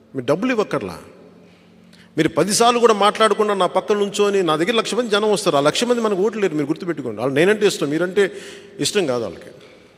మీరు డబ్బులు ఇవ్వక్కర్లా మీరు పదిసార్లు కూడా మాట్లాడకుండా నా పక్కన నుంచొని నా దగ్గర లక్ష మంది జనం వస్తారు ఆ లక్ష మంది మనకు ఓట్లు లేరు మీరు గుర్తుపెట్టుకోండి వాళ్ళు నేనంటే ఇష్టం మీరంటే ఇష్టం కాదు వాళ్ళకి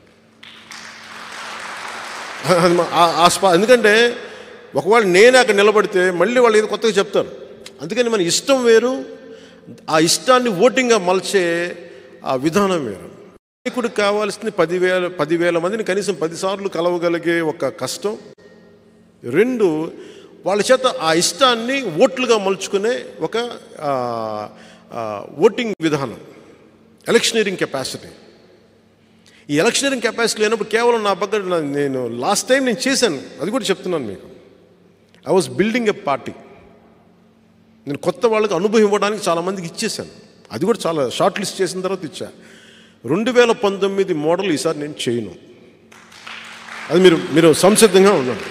అది మా- ఆ- ఆ స్పా ఎందుకంటే ఒకవేళ నేనే అక్కడ నిలబడితే మళ్ళీ వాళ్ళు ఏదో కొత్తగా చెప్తారు అందుకని మన ఇష్టం వేరు ఆ ఇష్టాన్ని ఓటింగ్గా మలిచే ఆ విధానం వేరు నాయకుడికి కావాల్సింది పదివేల పదివేల మందిని కనీసం పదిసార్లు కలవగలిగే ఒక కష్టం రెండు వాళ్ళ చేత ఆ ఇష్టాన్ని ఓట్లుగా మలుచుకునే ఒక ఆ, ఆ, ఓటింగ్ విధానం ఎలక్షనీరింగ్ కెపాసిటీ ఈ ఎలక్షనీరింగ్ కెపాసిటీ లేనప్పుడు కేవలం నా పక్కన నా- నేను లాస్ట్ టైం నేను చేశాను అది కూడా చెప్తున్నాను మీకు I was building a party నేను కొత్త వాళ్ళకి అనుభవం ఇవ్వడానికి చాలామందికి ఇచ్చేసాను అది కూడా చాలా షార్ట్ లిస్ట్ చేసిన తర్వాత ఇచ్చా రెండు వేల పంతొమ్మిది మోడల్ ఈసారి నేను చేయను అది మీరు మీరు సంసిద్ధంగా ఉండండి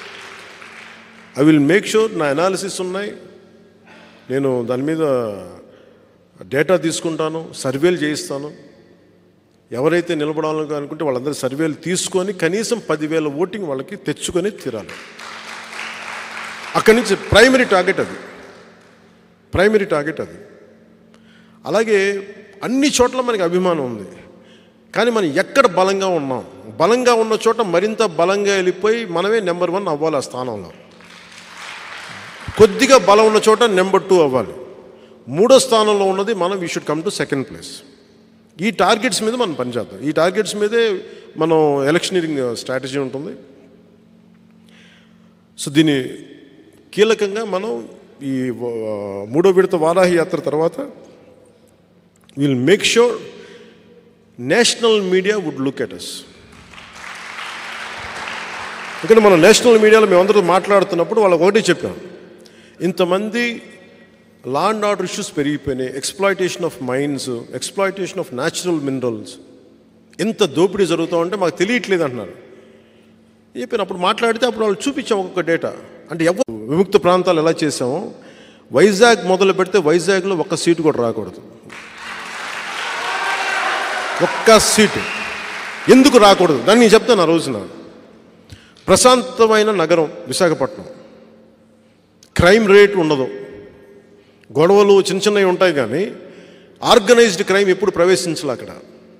ఐ విల్ మేక్ షూర్ నా అనాలిసిస్ ఉన్నాయి నేను దాని మీద డేటా తీసుకుంటాను సర్వేలు చేయిస్తాను ఎవరైతే నిలబడాలని అనుకుంటే వాళ్ళందరూ సర్వేలు తీసుకొని కనీసం పదివేల ఓటింగ్ వాళ్ళకి తెచ్చుకొని తీరాలి అక్కడి నుంచి ప్రైమరీ టార్గెట్ అది ప్రైమరీ టార్గెట్ అది అలాగే అన్ని చోట్ల మనకి అభిమానం ఉంది కానీ మనం ఎక్కడ బలంగా ఉన్నాం బలంగా ఉన్న చోట మరింత బలంగా వెళ్ళిపోయి మనమే నెంబర్ వన్ అవ్వాలి ఆ స్థానంలో కొద్దిగా బలం ఉన్న చోట నెంబర్ టూ అవ్వాలి మూడో స్థానంలో ఉన్నది మనం we should come to second place ఈ టార్గెట్స్ మీద మనం పనిచేద్దాం ఈ టార్గెట్స్ మీదే మనం ఎలక్షనీరింగ్ స్ట్రాటజీ ఉంటుంది సో దీని కీలకంగా మనం ఈ వ- మూడో విడత వారాహి యాత్ర తర్వాత will make sure national media would look at us ఎందుకంటే మనం నేషనల్ మీడియాలో మేమందరూ మాట్లాడుతున్నప్పుడు వాళ్ళకి ఒకటే చెప్పాం ఇంతమంది లా అండ్ ఆర్డర్ ఇష్యూస్ పెరిగిపోయినాయి exploitation of mines exploitation of natural minerals ఎంత దోపిడీ జరుగుతూ ఉంటే మాకు తెలియట్లేదు అంటున్నారు చెప్పాను అప్పుడు మాట్లాడితే అప్పుడు వాళ్ళు చూపించాం ఒక్కొక్క డేటా అంటే ఎవరు విముక్త ప్రాంతాలు ఎలా చేసామో వైజాగ్ మొదలు పెడితే వైజాగ్లో ఒక్క సీటు కూడా రాకూడదు ఒక్క సీటు ఎందుకు రాకూడదు దాన్ని నేను చెప్తాను ఆ రోజున ప్రశాంతమైన నగరం విశాఖపట్నం క్రైమ్ రేట్ ఉండదు గొడవలు చిన్న చిన్నవి ఉంటాయి కానీ ఆర్గనైజ్డ్ క్రైమ్ ఎప్పుడు ప్రవేశించాలి అక్కడ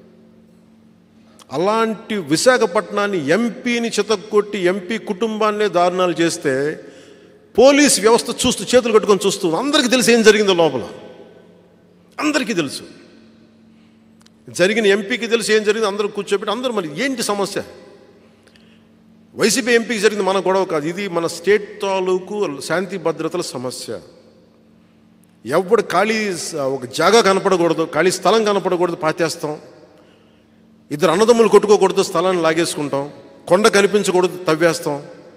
అలాంటి విశాఖపట్నాన్ని ఎంపీని చితక్కొట్టి ఎంపీ కుటుంబాన్నే దారుణాలు చేస్తే పోలీస్ వ్యవస్థ చూస్తూ చేతులు కట్టుకొని చూస్తూ అందరికీ తెలుసు ఏం జరిగిందో లోపల అందరికీ తెలుసు జరిగిన ఎంపీకి తెలుసు ఏం జరిగింది అందరూ కూర్చోబెట్టి అందరూ మరి ఏంటి సమస్య వైసీపీ ఎంపీకి జరిగింది మన గొడవ కాదు ఇది మన స్టేట్ తాలూకు శాంతి భద్రతల సమస్య ఎవడు ఖాళీ స- ఒక జాగా కనపడకూడదు ఖాళీ స్థలం కనపడకూడదు పాతేస్తాం ఇద్దరు అన్నదమ్ములు కొట్టుకోకూడదు స్థలాన్ని లాగేసుకుంటాం కొండ కనిపించకూడదు తవ్వేస్తాం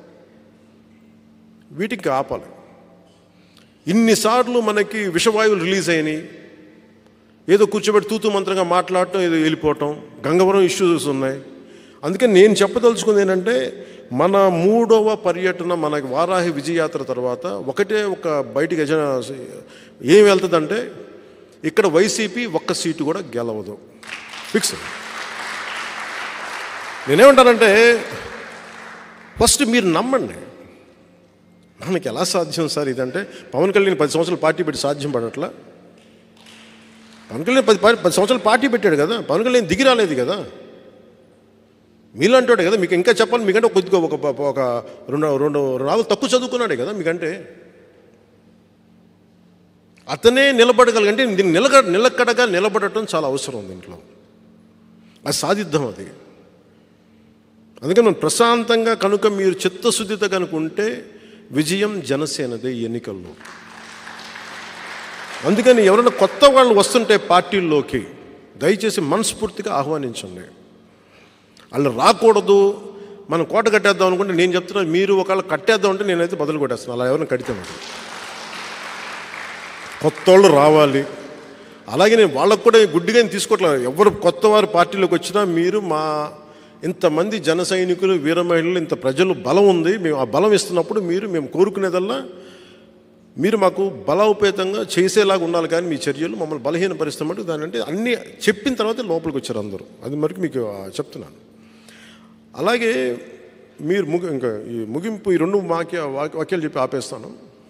వీటికి ఆపాలి ఇన్నిసార్లు మనకి విషవాయువులు రిలీజ్ అయినాయి ఏదో కూర్చోబెట్టి తూతూ మంత్రంగా మాట్లాడటం ఏదో వెళ్ళిపోవటం గంగవరం ఇష్యూస్ ఉన్నాయి అందుకని నేను చెప్పదలుచుకుంది ఏంటంటే మన మూడవ పర్యటన మన వారాహి విజయయాత్ర తర్వాత ఒకటే ఒక బయటికి ఎజెండా ఏం వెళ్తుందంటే ఇక్కడ వైసీపీ ఒక్క సీటు కూడా గెలవదు ఫిక్స్ నేనేమంటానంటే ఫస్ట్ మీరు నమ్మండి మనకి ఎలా సాధ్యం సార్ ఇదంటే పవన్ కళ్యాణ్ పది సంవత్సరాలు పార్టీ పెట్టి సాధ్యం పడట్లా పవన్ కళ్యాణ్ పది పది పది సంవత్సరాలు పార్టీ పెట్టాడు కదా పవన్ కళ్యాణ్ దిగి రాలేదు కదా మీలాంటాడు కదా మీకు ఇంకా చెప్పాలి మీకంటే కొద్దిగా ఒక ఒక- ఒక రెండు రెండు రాళ్ళు తక్కువ చదువుకున్నాడే కదా మీకంటే అతనే నిలబడగలిగంటే దీన్ని నిలక నిలకడగా నిలబడటం చాలా అవసరం దీంట్లో అది సాధిద్దాం అది అందుకని మనం ప్రశాంతంగా కనుక మీరు చిత్తశుద్ధిత కనుకుంటే విజయం జనసేనదే ఈ ఎన్నికల్లో అందుకని ఎవరైనా కొత్త వాళ్ళు వస్తుంటే పార్టీల్లోకి దయచేసి మనస్ఫూర్తిగా ఆహ్వానించండి వాళ్ళు రాకూడదు మనం కోట కట్టేద్దాం అనుకుంటే నేను చెప్తున్నాను మీరు ఒకవేళ కట్టేద్దాం అంటే నేనైతే బదులు కొట్టేస్తాను అలా ఎవరైనా కడితే మరి కొత్త వాళ్ళు రావాలి అలాగే నేను వాళ్ళకు కూడా గుడ్డిగా నేను తీసుకోవట్లేదు ఎవరు కొత్త వారు పార్టీలోకి వచ్చినా మీరు మా ఇంతమంది జన సైనికులు వీర మహిళలు ఇంత ప్రజలు బలం ఉంది మేము ఆ బలం ఇస్తున్నప్పుడు మీరు మేము కోరుకునేదల్లా మీరు మాకు బలోపేతంగా చేసేలాగా ఉండాలి కానీ మీ చర్యలు మమ్మల్ని బలహీనపరుస్తామంటే దాని అంటే అన్నీ చెప్పిన తర్వాత లోపలికి వచ్చారు అందరూ అది మరికి మీకు ఆ, చెప్తున్నాను అలాగే మీరు ముగి ఇంకా ఈ ముగింపు ఈ రెండు వాక్య వాక్య- వాక్యాలు చెప్పి ఆపేస్తాను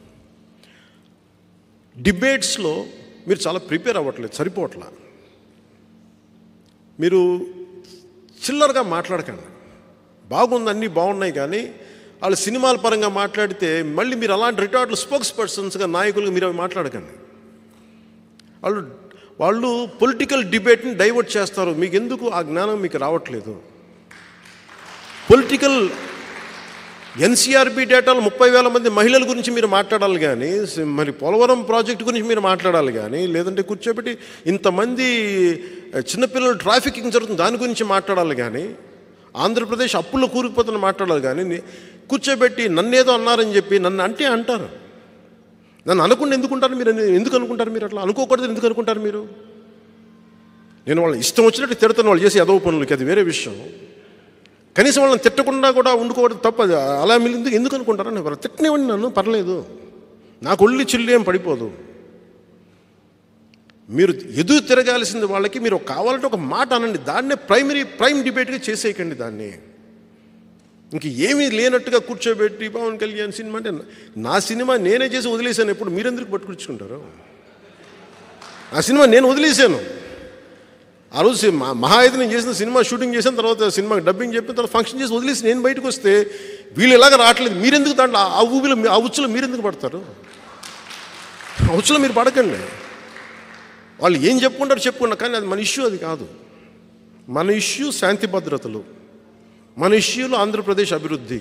డిబేట్స్లో మీరు చాలా ప్రిపేర్ అవ్వట్లేదు సరిపోవట్లా మీరు చిల్లరగా మాట్లాడకండి బాగుంది అన్నీ బాగున్నాయి కానీ వాళ్ళు సినిమాల పరంగా మాట్లాడితే మళ్ళీ మీరు అలాంటి రిటార్డులు స్పోక్స్ పర్సన్స్గా నాయకులుగా మీరు అవి మాట్లాడకండి వాళ్ళు వాళ్ళు పొలిటికల్ డిబేట్ని డైవర్ట్ చేస్తారు మీకు ఎందుకు ఆ జ్ఞానం మీకు రావట్లేదు పొలిటికల్ ఎన్సీఆర్బి డేటాలు ముప్పై వేల మంది మహిళల గురించి మీరు మాట్లాడాలి కానీ సి- మరి పోలవరం ప్రాజెక్టు గురించి మీరు మాట్లాడాలి కానీ లేదంటే కూర్చోబెట్టి ఇంతమంది ఆ, చిన్నపిల్లలు ట్రాఫికింగ్ జరుగుతుంది దాని గురించి మాట్లాడాలి కానీ ఆంధ్రప్రదేశ్ అప్పుల్లో కూరుకుపోతున్న మాట్లాడాలి కానీ ని- కూర్చోబెట్టి నన్నేదో అన్నారని చెప్పి నన్ను అంటే అంటారు నన్ను అనకుండా ఎందుకుంటారు మీరు ఎందుకు అనుకుంటారు మీరు అట్లా అనుకోకూడదు ఎందుకు అనుకుంటారు మీరు నేను వాళ్ళని ఇష్టం వచ్చినట్టు తిడతాను వాళ్ళు చేసి ఎదవ పనులకి అది వేరే విషయం కనీసం వాళ్ళని తిట్టకుండా కూడా ఉండుకోవడం తప్ప అది అలా మీరు ఎందుకు ఎందుకు అనుకుంటారని వాళ్ళు తిట్టనివ్వండి నన్ను పర్లేదు నాకు ఒళ్ళి చిల్లి ఏం పడిపోదు మీరు ఎదురు తిరగాల్సింది వాళ్ళకి మీరు కావాలంటే ఒక మాట అనండి దాన్నే ప్రైమరీ ప్రైమ్ డిబేట్గా చేసేయకండి దాన్ని ఇంక ఏమీ లేనట్టుగా కూర్చోబెట్టి పవన్ కళ్యాణ్ సినిమా అంటే నా సినిమా నేనే చేసి వదిలేశాను ఎప్పుడు మీరెందుకు పట్టుకొచ్చుకుంటారు ఆ సినిమా నేను వదిలేశాను ఆ రోజు సి- మా- మహా అయితే నేను చేసిన సినిమా షూటింగ్ చేసిన తర్వాత సినిమా డబ్బింగ్ చెప్పిన తర్వాత ఫంక్షన్ చేసి వదిలేసి నేను బయటకు వస్తే వీళ్ళు ఎలాగ రావట్లేదు మీరెందుకు దాంట్లో ఆ ఊబిలో మీ- ఆ ఉచ్చులో మీరెందుకు పడతారు ఆ ఉచ్చులో మీరు పడకండి వాళ్ళు ఏం చెప్పుకుంటారు చెప్పుకున్నా కానీ అది మన ఇష్యూ అది కాదు మన ఇష్యూ శాంతి భద్రతలు మన ఇష్యూలో ఆంధ్రప్రదేశ్ అభివృద్ధి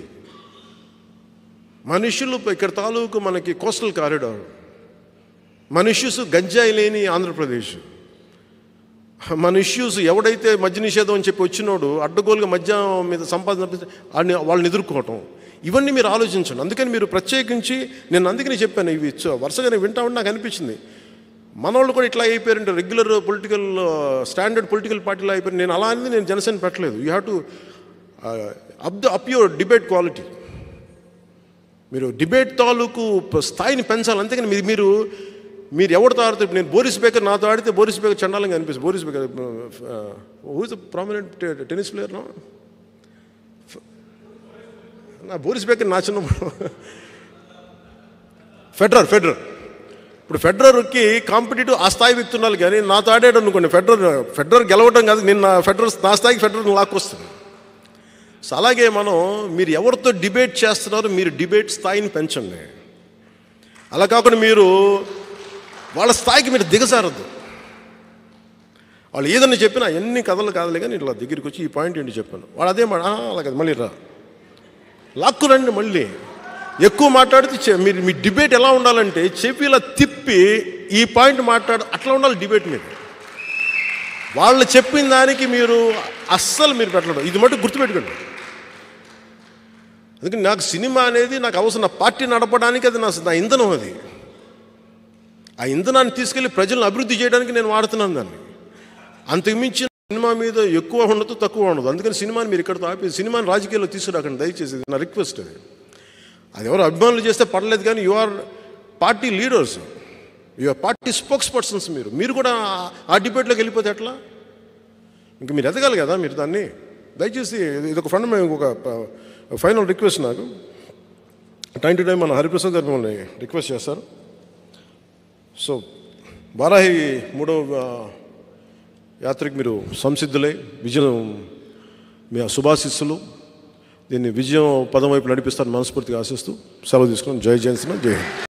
మన ఇష్యూలు ఇక్కడ తాలూకు మనకి కోస్టల్ కారిడార్ మన ఇష్యూస్ గంజాయి లేని ఆంధ్రప్రదేశ్ మన ఇష్యూస్ ఎవడైతే మద్య నిషేధం అని చెప్పి వచ్చినోడు అడ్డగోలుగా మద్యం మీద సంపాదన వాడిని వాళ్ళని ఎదుర్కోవటం ఇవన్నీ మీరు ఆలోచించండి అందుకని మీరు ప్రత్యేకించి నేను అందుకని చెప్పాను ఇవి చ- వరుసగా నేను వింటా ఉంటే నాకు అనిపించింది మనోళ్ళు కూడా ఇట్లా అయిపోయారంటే రెగ్యులర్ పొలిటికల్ స్టాండర్డ్ పొలిటికల్ పార్టీలో అయిపోయారు నేను అలా అనేది నేను జనసేన పెట్టలేదు you have to up the up your debate quality మీరు డిబేట్ తాలూకు ప- స్థాయిని పెంచాలి అంతేకాని మీరు మీరు మీరు ఎవరితో ఆడితే నేను బోరిస్ బేకర్ నాతో ఆడితే బోరిస్ బేకర్ చండాలంగా అనిపిస్తుంది Boris Becker who's prominent tennis player నా నా బోరిస్ బేకర్ నా చిన్నప్పుడు ఫెడరర్ ఫెడరర్ ఇప్పుడు ఫెడరర్కి కాంపిటేటివ్ ఆ స్థాయి వ్యక్తి ఉండాలి కానీ నాతో ఆడాడు అనుకోండి ఫెడరర్ ఫెడరర్ గెలవడం కాదు నేను నా ఫెడరర్ నా స్థాయికి ఫెడరర్ లాక్కొస్తాను సో అలాగే మనం మీరు ఎవరితో డిబేట్ చేస్తున్నారో మీరు డిబేట్ స్థాయిని పెంచండి అలా కాకుండా మీరు వాళ్ళ స్థాయికి మీరు దిగజారద్దు వాళ్ళు ఏదన్నా చెప్పినా ఎన్ని కథలు కాదులే కానీ ఇట్లా దగ్గరికి వచ్చి ఈ పాయింట్ ఏంటి చెప్పాను వాడు అదే మాట "ఆ, అలా కాదు మళ్ళీ రా లాక్కు రండి మళ్ళీ ఎక్కువ మాట్లాడితే చె- మీరు మీ డిబేట్ ఎలా ఉండాలంటే చెప్పి ఇలా తిప్పి ఈ పాయింట్ మాట్లాడు అట్లా ఉండాలి డిబేట్ మీద వాళ్ళు చెప్పిన దానికి మీరు అస్సలు మీరు పెట్టడం ఇది మటు గుర్తుపెట్టుకోండి అందుకని నాకు సినిమా అనేది నాకు అవసరం నా పార్టీ నడపడానికి అది నా నా ఇంధనం అది ఆ ఇంధనాన్ని తీసుకెళ్ళి ప్రజలను అభివృద్ధి చేయడానికి నేను వాడుతున్నాను దాన్ని అంతకుమించి సినిమా మీద ఎక్కువ ఉండదు తక్కువ ఉండదు అందుకని సినిమాని మీరు ఇక్కడతో ఆపి సినిమాని రాజకీయాల్లో తీసుకురాకండి దయచేసి ఇది నా రిక్వెస్ట్ అది అది ఎవరు అభిమానులు చేస్తే పర్లేదు కానీ you are party leaders you are party spokespersons మీరు మీరు కూడా ఆ- ఆ డిబేట్లోకి వెళ్ళిపోతే ఎట్లా ఇంక మీరు ఎదగాలి కదా మీరు దాన్ని దయచేసి ఇది- ఇది ఒక ఫ్రెండ్ మేము ఒక ఫైనల్ రిక్వెస్ట్ నాకు టైం టు టైం మన హరిప్రసాద్ గారు మిమ్మల్ని రిక్వెస్ట్ చేస్తారు సో వారాహి మూడవ ఆ, యాత్రకి మీరు సంసిద్ధులై విజయం మీ ఆ శుభాశిస్సులు దీన్ని విజయం పదం వైపు నడిపిస్తారని మనస్ఫూర్తిగా ఆశిస్తూ సెలవు తీసుకున్నాం జై జయన్సిన జై హింద్